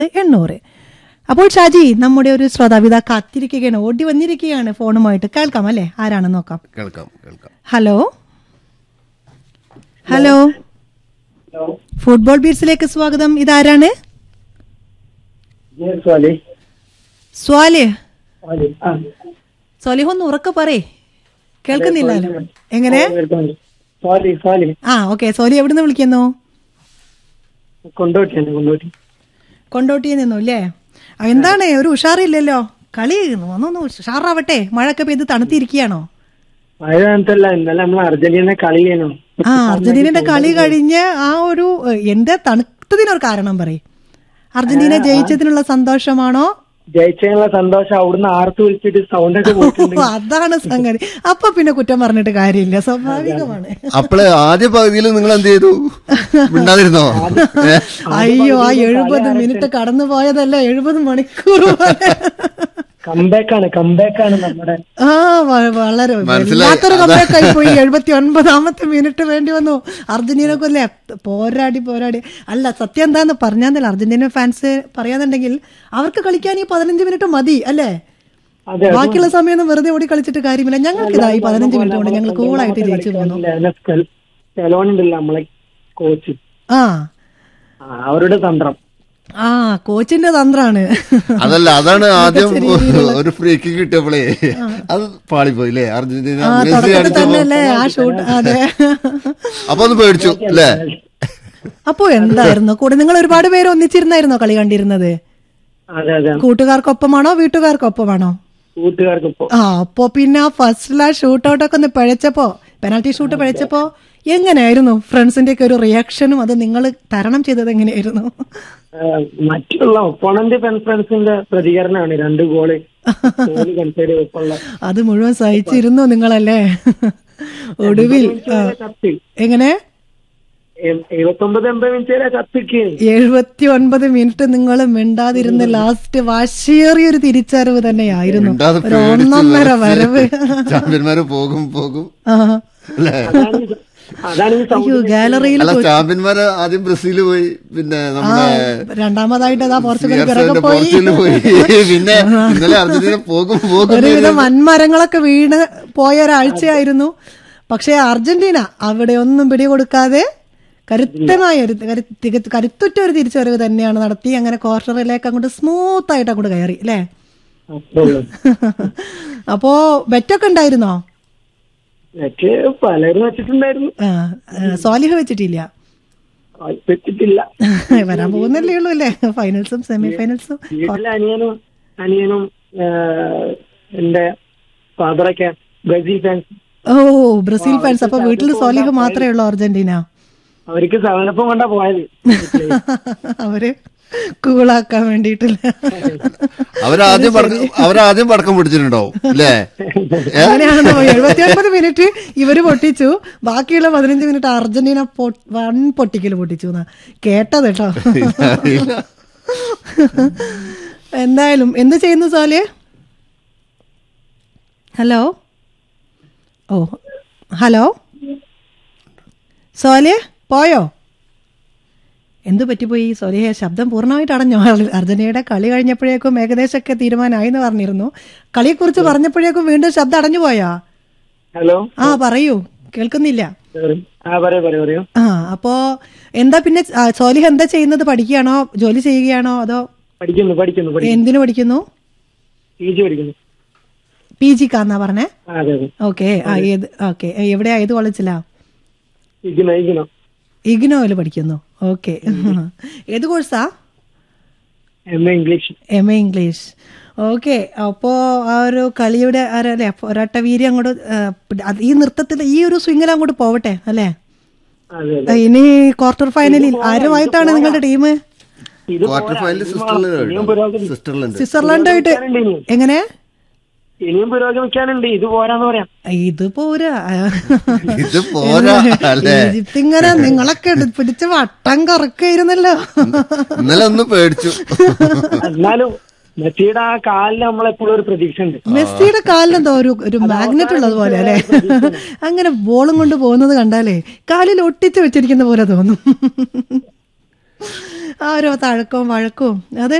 എണ്ണൂറ് അപ്പോൾ ഷാജി നമ്മുടെ ഒരു ശ്രോതാവിത കാത്തിരിക്കുകയാണ് ഓടി വന്നിരിക്കുകയാണ് ഫോണുമായിട്ട് കേൾക്കാം അല്ലേ ആരാണെന്ന് നോക്കാം കേൾക്കാം കേൾക്കാം ഹലോ ഹലോ ഹലോ ഫുട്ബോൾ ബീറ്റ്സിലേക്ക് സ്വാഗതം ഇതാരാണ് ഞാൻ സ്വാലി സ്വാല് സ്വാലി ആ സ്വാലിഹ് ഒന്ന് ഉറക്കെ പറയേ കേൾക്കുന്നില്ലല്ലോ എങ്ങനെ കേൾക്കുന്നുണ്ട്. സ്വാലി സ്വാലി ആ ഓക്കെ സോലി എവിടുന്ന് വിളിക്കുന്നു കൊണ്ടോട്ടിയാണ് കൊണ്ടോട്ടി കൊണ്ടോട്ടിയിൽ നിന്നു അല്ലേ ആ, എന്താണ് ഒരു ഉഷാറില്ലല്ലോ കളി ഒന്നൊന്ന് ഉഷാറാവട്ടെ മഴയൊക്കെ പെയ്ത് തണുത്തിരിക്കുകയാണോ മഴ കാലത്തല്ല ഇന്നലെ നമ്മൾ അർജന്റീന കളി ചെയ്യണോ ആ അർജന്റീനയുടെ കളി കഴിഞ്ഞ് ആ ഒരു ഏഹ്, എന്താ തണുത്തതിനൊരു കാരണം പറയും അർജന്റീന ജയിച്ചതിനുള്ള സന്തോഷമാണോ ജയിച്ചതിനുള്ള സന്തോഷം അവിടുന്ന് ആർത്ത് വിളിച്ചിട്ട് സൗണ്ട് ഒക്കെ പോയിട്ടുണ്ട് ഓ, അതാണ് സംഗതി അപ്പൊ പിന്നെ കുറ്റം പറഞ്ഞിട്ട് കാര്യമില്ല സ്വാഭാവികമാണ് അപ്പള് ആദ്യ പകുതിയിൽ നിങ്ങൾ എന്ത് ചെയ്തു മിണ്ടാതിരുന്നോ ഏ? അയ്യോ ആ എഴുപത് മിനിറ്റ് കടന്നു പോയതല്ല എഴുപത് മണിക്കൂർ പോലെ. കംബാക്കാണ് കംബാക്കാണ് നമ്മുടെ ആ വ- വളരെ മനസ്സിലായി. വല്ലാത്തൊരു അതാ. കമ്പേക്ക് ആയി പോയി എഴുപത്തി ഒൻപതാമത്തെ മിനിറ്റ് വേണ്ടി വന്നു അർജന്റീനക്കൊല്ലേ പോരാടി പോരാടി അല്ല സത്യം എന്താന്ന് പറഞ്ഞാൽ അർജന്റീന ഫാൻസ് പറയാന്നുണ്ടെങ്കിൽ അവർക്ക് കളിക്കാൻ ഈ പതിനഞ്ച് മിനിറ്റ് മതി അല്ലേ അതെ അത് ബാക്കിയുള്ള സമയം വെറുതെ ഓടി കളിച്ചിട്ട് കാര്യമില്ല ഞങ്ങൾക്ക് ഇതാ ഈ പതിനഞ്ച് മിനിറ്റ് കൊണ്ട് ഞങ്ങൾ കൂളായിട്ട് ജയിച്ചു പോന്നു ഉണ്ടല്ലോ നമ്മളെ കോച്ച് ആ ആ, അവരുടെ തന്ത്രം ആ കോച്ചിന്റെ തന്ത്രാണ് അതല്ല അതാണ് ആദ്യം ഒരു ഫ്രീക്ക് കിട്ടിയപ്പോഴേ അത് പാളിപ്പോയി അല്ലേ അർജന്റീന ആ മെസ്സി തുടക്കത്തിൽ അടിച്ചപ്പോ തന്നെ അല്ലേ ആ ഷൂട്ട് അതെ അപ്പൊ ഒന്ന് പേടിച്ചു അല്ലേ അപ്പോ എന്തായിരുന്നു കൂടെ നിങ്ങൾ ഒരുപാട് പേര് ഒന്നിച്ചിരുന്നായിരുന്നോ കളി കണ്ടിരുന്നത് അതെ അതെ കൂട്ടുകാർക്കൊപ്പമാണോ വീട്ടുകാർക്കൊപ്പമാണോ കൂട്ടുകാർക്കിപ്പോ ആ അപ്പോ പിന്നെ ആ ഫസ്റ്റിലെ ഷൂട്ട് ഔട്ട് ഒക്കെ ഒന്ന് പിഴച്ചപ്പോ പെനാൽറ്റി ഷൂട്ട് പിഴച്ചപ്പോ എങ്ങനെയായിരുന്നു ഫ്രണ്ട്സിന്റെ ഒക്കെ ഒരു റിയാക്ഷനും അത് നിങ്ങൾ തരണം ചെയ്തത് എങ്ങനെയായിരുന്നു ആ, മറ്റുള്ള ഒപ്പോണന്റ് ഫ്രണ്ട്സിന്റെ പ്രതികരണമാണ് രണ്ട് ഗോള് ഗോള് കൺസൈഡ് ഒപ്പമുള്ള അത് മുഴുവൻ സഹിച്ചിരുന്നു നിങ്ങളല്ലേ ഒടുവിൽ ആ, കത്ത് എങ്ങനെ എഴുപത്തൊമ്പത് എൺപത് മിനിറ്റ് വരെ കത്തിക്ക് എഴുപത്തി ഒൻപത് മിനിറ്റ് നിങ്ങൾ മിണ്ടാതിരുന്ന് ലാസ്റ്റ് വാശിയേറിയ ഒരു തിരിച്ചറിവ് തന്നെയായിരുന്നു മിണ്ടാതെ ഒരു പേടിച്ച് ഒന്നൊന്നര വിറച്ച് വരവ് ചാമ്പ്യന്മാര് പോകും പോകും ആ അല്ലേ അതാണ് ഈ- അതാണ് ഈ അയ്യോ സൗണ്ട് ഗാലറിയിൽ അല്ല ചാമ്പ്യന്മാര് ആദ്യം ബ്രസീല് പോയി പിന്നെ ആ നമ്മുടെ രണ്ടാമതായിട്ട് അതാ പോർച്ചുഗൽ പിറകെ സിയാർസന്റെ പോയി പോർച്ചുഗലിൽ പോയി പിന്നെ ഇന്നലെ അർജന്റീന പോകും പോകും ഒരുവിധം വൻമരങ്ങളൊക്കെ വീണ് പോയ ഒരാഴ്ചയായിരുന്നു പക്ഷേ അർജന്റീന അവിടെ ഒന്നും പിടികൊടുക്കാതെ കരുത്തമായ ഒരു കരു- തിക- കരുത്തുറ്റ ഒരു തിരിച്ചുവരവ് തന്നെയാണ് നടത്തി അങ്ങനെ ക്വാർട്ടറിലേക്ക് അങ്ങോട്ട് സ്മൂത്ത് ആയിട്ട് അങ്ങോട്ട് കയറി അല്ലേ അത്രേ ഉള്ളൂ. അപ്പോ ബെറ്റൊക്കെ ഉണ്ടായിരുന്നോ എനിക്ക് പലരും വെച്ചിട്ടുണ്ടായിരുന്നു ആ, ആ, സ്വാലിഹ് വെച്ചിട്ടില്ല ആ, വെച്ചിട്ടില്ല വരാൻ പോകുന്നല്ലേ ഉള്ളൂ അല്ലേ ഫൈനൽസും സെമി ഫൈനൽസും വീട്ടിലെ അനിയനും അനിയനും ആ, എന്റെ ഫാദറൊക്കെ ബ്രസീൽ ഫാൻസ് ഓ ബ്രസീൽ ഫാൻസ് അപ്പൊ വീട്ടിൽ സ്വാലിഹ് മാത്രമേ ഉള്ളൂ അർജന്റീന അവർക്ക് സവനപ്പം കൊണ്ടാ പോയത് അവര് കൂളാക്കാൻ വേണ്ടിയിട്ടില്ല അവരാദ്യം പടക്കം അവരാദ്യം പടക്കം പിടിച്ചിട്ടുണ്ടാവും അല്ലേ അങ്ങനെയാണെന്ന് പോയി എഴുപത്തി ഒൻപത് മിനിറ്റ് ഇവര് പൊട്ടിച്ചു ബാക്കിയുള്ള പതിനഞ്ച് മിനിറ്റ് അർജന്റീന പൊ- വൺ പൊട്ടിക്കൽ പൊട്ടിച്ചു എന്നാ കേട്ടത് കേട്ടോ അറിയില്ല. എന്തായാലും എന്ത് ചെയ്യുന്നു സോലിയെ ഹലോ ഓ ഹലോ സോലിയെ പോയോ എന്തു പറ്റിപ്പോയി സോലിയെ ശബ്ദം പൂർണ്ണമായിട്ട് അടഞ്ഞോ അർജന്റീനയുടെ കളി കഴിഞ്ഞപ്പോഴേക്കും ഏകദേശമൊക്കെ തീരുമാനമായി എന്ന് പറഞ്ഞിരുന്നു കളിയെക്കുറിച്ച് പറഞ്ഞപ്പോഴേക്കും വീണ്ടും ശബ്ദം അടഞ്ഞു പോയാ ഹലോ ആ പറയൂ കേൾക്കുന്നില്ല ആ പറയൂ പറയൂ പറയൂ ആ അപ്പോ എന്താ പിന്നെ ആ, സോലിഹ് എന്താ ചെയ്യുന്നത് പഠിക്കുകയാണോ ജോലി ചെയ്യുകയാണോ അതോ പഠിക്കുന്നു പഠിക്കുന്നു പഠിക്കുന്നു എന്തിനു പഠിക്കുന്നു പി ജി പഠിക്കുന്നു പി ജി കാന്നാ പറഞ്ഞേ ആ, അതെ അതെ ഓക്കെ ആ ഏത് ഓക്കെ എവിടെയാ ഏത് കോളേജിലാ ഇരിക്കുന്നു ഇരിക്കുന്നു ഇഗ്നോയിൽ പഠിക്കുന്നു ഓക്കെ ഏത് കോഴ്സാ M A English M A English okay അപ്പോ ആ ഒരു കളിയുടെ ആ ഒരു അല്ലേ പോരാട്ടവീര്യം അങ്ങോട്ട് ആ, പിടി- അത് ഈ നൃത്തത്തിൽ ഈ ഒരു സ്വിങ്ങിൽ അങ്ങോട്ട് പോവട്ടെ അല്ലേ അതെ ആ, ഇനി ക്വാർട്ടർ ഫൈനലിൽ ആരുമായിട്ടാണ് നിങ്ങളുടെ ടീം ഇത് ക്വാർട്ടർ ഫൈനലിൽ സ്വിറ്റ്സർലൻഡ് സ്വിറ്റ്സർലൻഡ് സ്വിറ്റ്സർലൻഡായിട്ട് എങ്ങനെ ഇനിയും പുരോഗമിക്കാനുണ്ട് ഇത് പോരാന്ന് പറയാം ഇത് പോരാ ഇത് പോരാ അല്ലേ ഈജിപ്ത് ഇങ്ങനെ നിങ്ങളൊക്കെ എടുത്ത് പിടിച്ച് വട്ടം കറക്കായിരുന്നല്ലോ ഇന്നലെ ഒന്ന് പേടിച്ചു എന്നാലും മെസ്സിയുടെ ആ കാലിന് നമ്മളെപ്പോഴും ഒരു പ്രതീക്ഷ ഉണ്ട് മെസ്സിയുടെ കാലിലെന്തോ ഒരു ഒരു മാഗ്നറ്റ് ഉള്ളത് പോലെ അല്ലെ അങ്ങനെ ബോളും കൊണ്ട് പോകുന്നത് കണ്ടാലേ കാലിൽ ഒട്ടിച്ച് വെച്ചിരിക്കുന്ന പോലെ തോന്നും ആ ഓരോ തഴക്കവും വഴക്കവും അത്